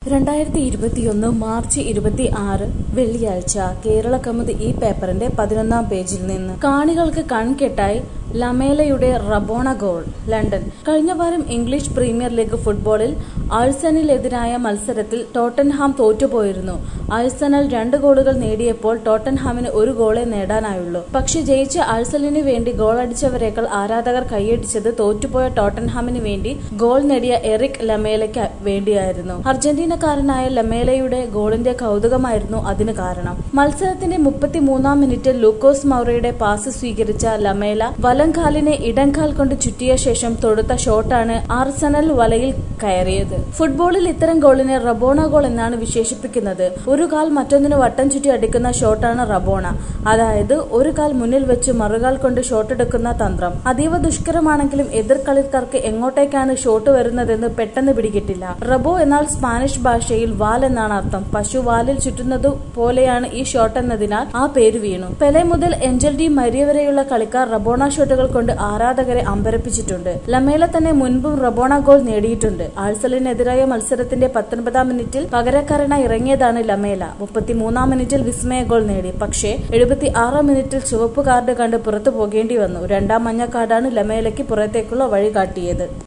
രണ്ടായിരത്തി ഇരുപത്തിയൊന്ന് മാർച്ച് ഇരുപത്തി ആറ് വെള്ളിയാഴ്ച കേരള കൗമുദി ഈ പേപ്പറിന്റെ പതിനൊന്നാം പേജിൽ നിന്ന് കാണികൾക്ക് കൺകെട്ടായി ലമേലയുടെ റബോണ ഗോൾ ലണ്ടൻ കഴിഞ്ഞ വാരം ഇംഗ്ലീഷ് പ്രീമിയർ ലീഗ് ഫുട്ബോളിൽ ആഴ്സണലിനെതിരായ മത്സരത്തിൽ ടോട്ടൻഹാം തോറ്റുപോയിരുന്നു ആഴ്സണൽ രണ്ട് ഗോളുകൾ നേടിയപ്പോൾ ടോട്ടൻഹാമിന് ഒരു ഗോളേ നേടാനായുള്ളൂ പക്ഷേ ജയിച്ച ആഴ്സണലിന് വേണ്ടി ഗോളടിച്ചവരേക്കാൾ ആരാധകർ കൈയടിച്ചത് തോറ്റുപോയ ടോട്ടൻഹാമിന് വേണ്ടി ഗോൾ നേടിയ എറിക് ലമേലയ്ക്ക് വേണ്ടിയായിരുന്നു അർജന്റീനക്കാരനായ ലമേലയുടെ ഗോളിന്റെ കൗതുകമായിരുന്നു അതിന് കാരണം മത്സരത്തിന്റെ മുപ്പത്തിമൂന്നാം മിനിറ്റിൽ ലൂക്കോസ് മൗറയുടെ പാസ് സ്വീകരിച്ച ലമേല വലംകാലിനെ ഇടംകാൽ കൊണ്ട് ചുറ്റിയ ശേഷം തൊടുത്ത ഷോട്ടാണ് ആർസണൽ വലയിൽ കയറിയത് ഫുട്ബോളിൽ ഇത്തരം ഗോളിനെ റബോണ ഗോൾ എന്നാണ് വിശേഷിപ്പിക്കുന്നത് ഒരു കാൽ മറ്റൊന്നിന് വട്ടം ചുറ്റി അടിക്കുന്ന ഷോട്ടാണ് റബോണ അതായത് ഒരു കാൽ മുന്നിൽ വെച്ച് മറുകാൽ കൊണ്ട് ഷോട്ടെടുക്കുന്ന തന്ത്രം അതീവ ദുഷ്കരമാണെങ്കിലും എതിർ കളിക്കാർക്ക് എങ്ങോട്ടേക്കാണ് ഷോട്ട് വരുന്നതെന്ന് പെട്ടെന്ന് പിടികിട്ടില്ല റബോ എന്നാൽ സ്പാനിഷ് ഭാഷയിൽ വാൽ എന്നാണ് അർത്ഥം പശു വാലിൽ ചുറ്റുന്നതു പോലെയാണ് ഈ ഷോട്ട് എന്നതിനാൽ ആ പേര് വീണു പെലെ മുതൽ എഞ്ചൽ ഡി മരിയ വരെയുള്ള കളിക്കാർ റബോണ ഷോട്ടുകൾ കൊണ്ട് ആരാധകരെ അമ്പരപ്പിച്ചിട്ടുണ്ട് ലമേല തന്നെ മുൻപും റബോണ ഗോൾ നേടിയിട്ടുണ്ട് ആഴ്സലിനെതിരായ മത്സരത്തിന്റെ പത്തൊൻപതാം മിനിറ്റിൽ പകരക്കാരനായി ഇറങ്ങിയതാണ് ലമേല മുപ്പത്തിമൂന്നാം മിനിറ്റിൽ വിസ്മയ ഗോൾ നേടി പക്ഷേ എഴുപത്തി ആറാം മിനിറ്റിൽ ചുവപ്പ് കാർഡ് കണ്ട് പുറത്തു പോകേണ്ടി വന്നു രണ്ടാം മഞ്ഞ കാർഡാണ് ലമേലയ്ക്ക് പുറത്തേക്കുള്ള വഴി കാട്ടിയത്